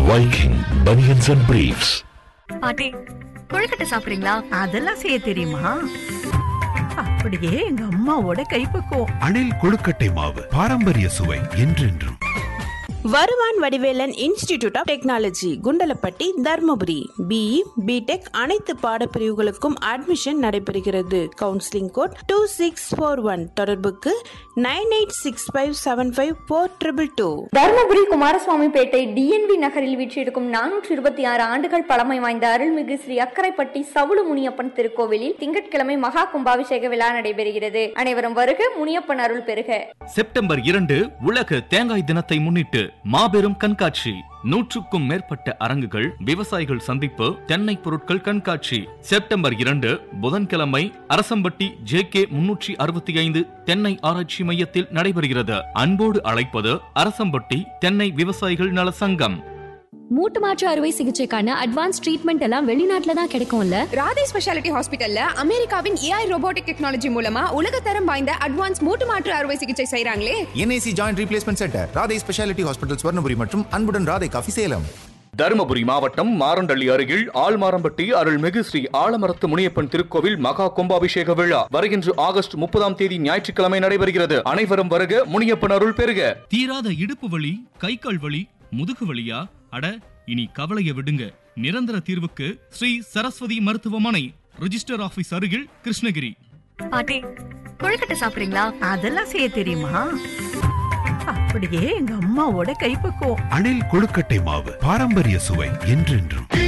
Viking Bunions and Briefs. பாட்டி கொழுக்கட்டை சாப்பிடுறீங்களா அதெல்லாம் செய்ய தெரியுமா அப்படியே எங்க அம்மாவோட கைப்பக்குவம் அணில் கொழுக்கட்டை மாவு பாரம்பரிய சுவை என்றென்றும் வருவான் Vadivelan institute of technology Kundalapatti Dharmapuri BE BTech அனைத்து பாடப்பிரிவுகளுக்கும் அட்மிஷன் நடைபெறுகிறது counselling code two six four one தொடர்புக்கு nine eight six five seven five four triple two Dharmapuri Kumaraswamipettai TNV நகரில் வீற்றிருக்கும் நானூற்றி இருபத்தி ஆறு ஆண்டுகள் பழமை வாய்ந்த அருள்மிகு ஸ்ரீ அக்கரைப்பட்டி சவுளு முனியப்பன் திருக்கோவிலில் திங்கட்கிழமை மகா கும்பாபிஷேக விழா நடைபெறுகிறது அனைவரும் வருக முனியப்பன் அருள் பெறுக செப்டம்பர் இரண்டு உலக தேங்காய் தினத்தை முன்னிட்டு மாபெரும் கண்காட்சி நூற்றுக்கும் மேற்பட்ட அரங்குகள் விவசாயிகள் சந்திப்பு தென்னை பொருட்கள் கண்காட்சி செப்டம்பர் இரண்டு புதன்கிழமை அரசம்பட்டி ஜே கே முன்னூற்றி அறுபத்தி ஐந்து தென்னை ஆராய்ச்சி மையத்தில் நடைபெறுகிறது அன்போடு அழைப்பது அரசம்பட்டி தென்னை விவசாயிகள் நல சங்கம் மூட்டு மாற்று அறுவை சிகிச்சைக்கான அட்வான்ஸ் ட்ரீட்மெண்ட் எல்லாம் வெளிநாட்டுல தான் கிடைக்கும்ல ராதே ஸ்பெஷாலிட்டி ஹாஸ்பிட்டல்ல அமெரிக்காவின் ஏஐ ரோபோட்டிக் டெக்னாலஜி மூலமா உலகத்தரம் வாய்ந்த அட்வான்ஸ் மூட்டு மாற்று அறுவை சிகிச்சை செய்றாங்களே NIC joint replacement centre Radhai speciality hospital Swarnapuri மற்றும் அன்புடன் ராதை காஃபி சேலம் தருமபுரி மாவட்டம் மாரண்டள்ளி அருகில் ஆழ்மாரம்பட்டி அருள்மிகு ஸ்ரீ ஆலமரத்து முனியப்பன் திருக்கோவில் மகா கும்பாபிஷேக விழா வருகின்ற ஆகஸ்ட் முப்பதாம் தேதி ஞாயிற்றுக்கிழமை நடைபெறுகிறது அனைவரும் வருக முனியப்பன் அருள் பெறுக தீராத இடுப்பு வலி கை கால் வலி முதுகு வலியா அட இனி கவலைய விடுங்க நிரந்தர தீர்வுக்கு ஸ்ரீ சரஸ்வதி மருத்துவமனை ரிஜிஸ்டர் ஆபீஸ் அருகில் கிருஷ்ணகிரி பாட்டி கொழுக்கட்டை சாப்பிடுறீங்களா அதெல்லாம் செய்ய தெரியுமா அப்படியே எங்க அம்மாவோட கைப்பக்குவம் அணில் கொழுக்கட்டை மாவு பாரம்பரிய சுவை என்றென்றும்